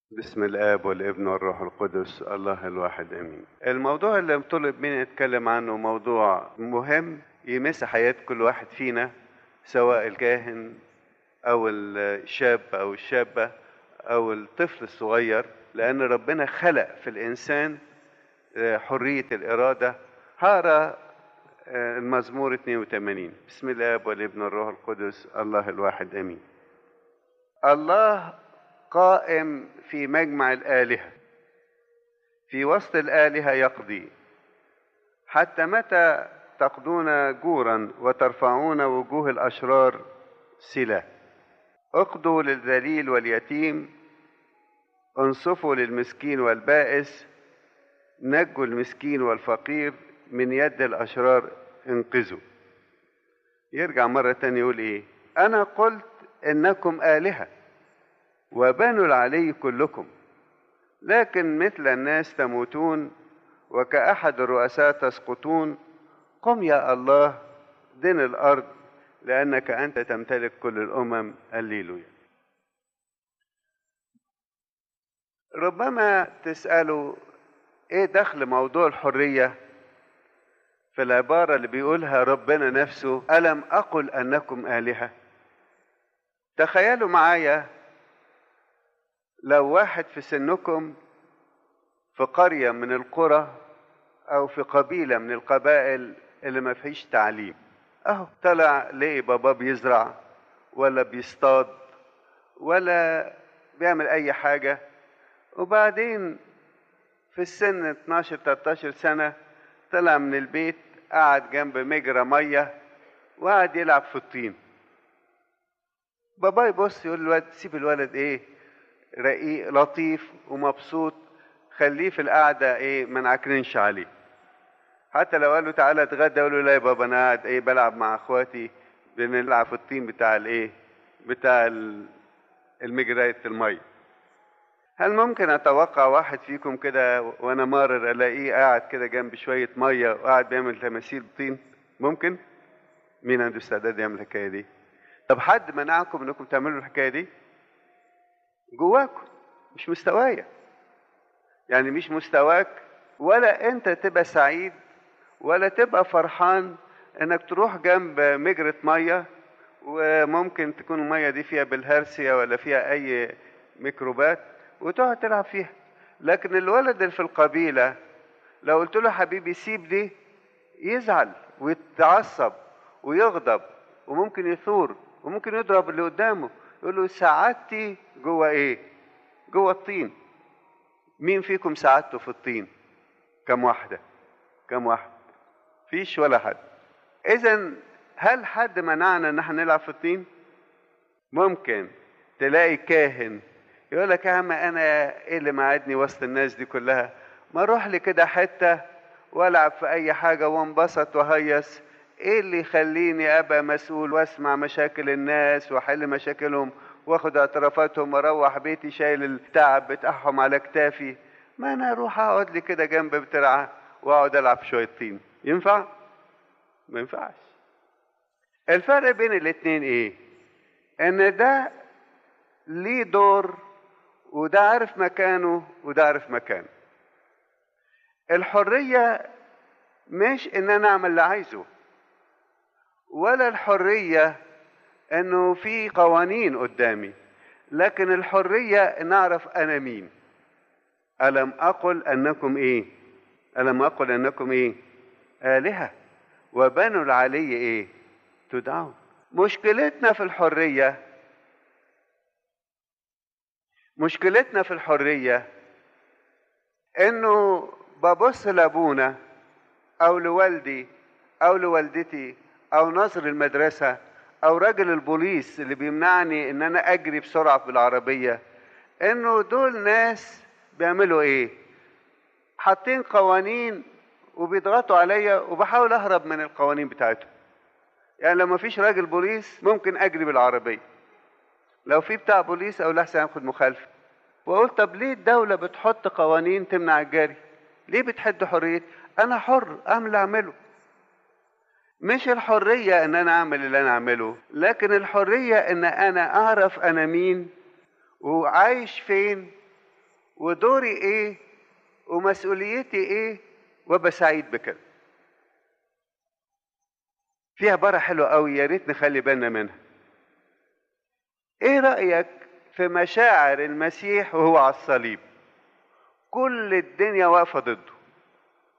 بسم الآب والابن والروح القدس الله الواحد آمين الموضوع اللي طلب مني أتكلم عنه موضوع مهم يمس حياة كل واحد فينا سواء الكاهن أو الشاب أو الشابة أو الطفل الصغير لأن ربنا خلق في الإنسان حرية الإرادة هقرا المزمور 82 بسم الآب والابن والروح القدس الله الواحد آمين الله قائم في مجمع الآلهة في وسط الآلهة يقضي حتى متى تقضون جورا وترفعون وجوه الأشرار سلا اقضوا للذليل واليتيم انصفوا للمسكين والبائس نجوا المسكين والفقير من يد الأشرار انقذوا يرجع مرة تانية يقول ايه أنا قلت إنكم آلهة وبنوا العلي كلكم لكن مثل الناس تموتون وكأحد الرؤساء تسقطون قم يا الله دن الأرض لأنك أنت تمتلك كل الأمم الليلويا ربما تسألوا إيه دخل موضوع الحرية في العبارة اللي بيقولها ربنا نفسه ألم أقل أنكم آلهة تخيلوا معايا لو واحد في سنكم في قرية من القرى أو في قبيلة من القبائل اللي ما فيش تعليم أهو طلع لقي باباه بيزرع ولا بيصطاد ولا بيعمل أي حاجة وبعدين في السن 12 13 سنة طلع من البيت قعد جنب مجرى مية وقعد يلعب في الطين بابا يبص يقول الولد سيب الولد ايه رقيق لطيف ومبسوط خليه في القعدة ايه ما نعكرنش عليه حتى لو قال له تعالى اتغدى يقول له لا يا بابا انا قاعد ايه بلعب مع اخواتي بنلعب في الطين بتاع الايه بتاع المجرية المية هل ممكن اتوقع واحد فيكم كده وانا مارر الاقيه قاعد كده جنب شويه ميه وقاعد بيعمل تماثيل طين ممكن مين عنده استعداد يعمل الحكايه دي طب حد منعكم انكم تعملوا الحكايه دي جواكم مش مستوايا يعني مش مستواك ولا انت تبقى سعيد ولا تبقى فرحان انك تروح جنب مجرة ميه وممكن تكون الميه دي فيها بالهرسيا ولا فيها اي ميكروبات وتقعد تلعب فيها لكن الولد اللي في القبيلة لو قلت له حبيبي سيب دي يزعل ويتعصب ويغضب وممكن يثور وممكن يضرب اللي قدامه يقول له سعادتي جوه ايه جوه الطين مين فيكم سعادته في الطين كم واحدة كم واحد فيش ولا حد اذا هل حد منعنا ان احنا نلعب في الطين ممكن تلاقي كاهن يقول لك يا عم انا ايه اللي معادني وسط الناس دي كلها ما اروح لي كده حته والعب في اي حاجه وانبسط وهيص ايه اللي يخليني ابقى مسؤول واسمع مشاكل الناس واحل مشاكلهم واخد اعترافاتهم واروح بيتي شايل التعب بتاعهم على كتافي ما انا اروح اقعد لي كده جنب بترعه واقعد العب شويه طين ينفع ما ينفعش الفرق بين الاتنين ايه ان ده ليه دور وده عارف مكانه وده عارف مكانه الحرية مش ان انا اعمل اللي عايزه ولا الحرية انه في قوانين قدامي لكن الحرية ان اعرف انا مين الم اقل انكم ايه الم اقل انكم ايه الهة وبنوا العلي ايه تدعون مشكلتنا في الحريه مشكلتنا في الحرية انه ببص لابونا او لوالدي او لوالدتي او ناظر المدرسة او راجل البوليس اللي بيمنعني ان انا اجري بسرعة بالعربية انه دول ناس بيعملوا ايه حاطين قوانين وبيضغطوا عليا وبحاول اهرب من القوانين بتاعتهم يعني لو مفيش راجل بوليس ممكن اجري بالعربيه لو في بتاع بوليس او لحسن ياخد مخالفه واقول طب ليه الدوله بتحط قوانين تمنع الجري ليه بتحد حريتي انا حر اعمل اللي اعمله مش الحريه ان انا اعمل اللي انا اعمله لكن الحريه ان انا اعرف انا مين وعايش فين ودوري ايه ومسؤوليتي ايه وابقى سعيد بكده في عبارة حلوة قوي يا ريت نخلي بالنا منها ايه رأيك في مشاعر المسيح وهو على الصليب كل الدنيا واقفة ضده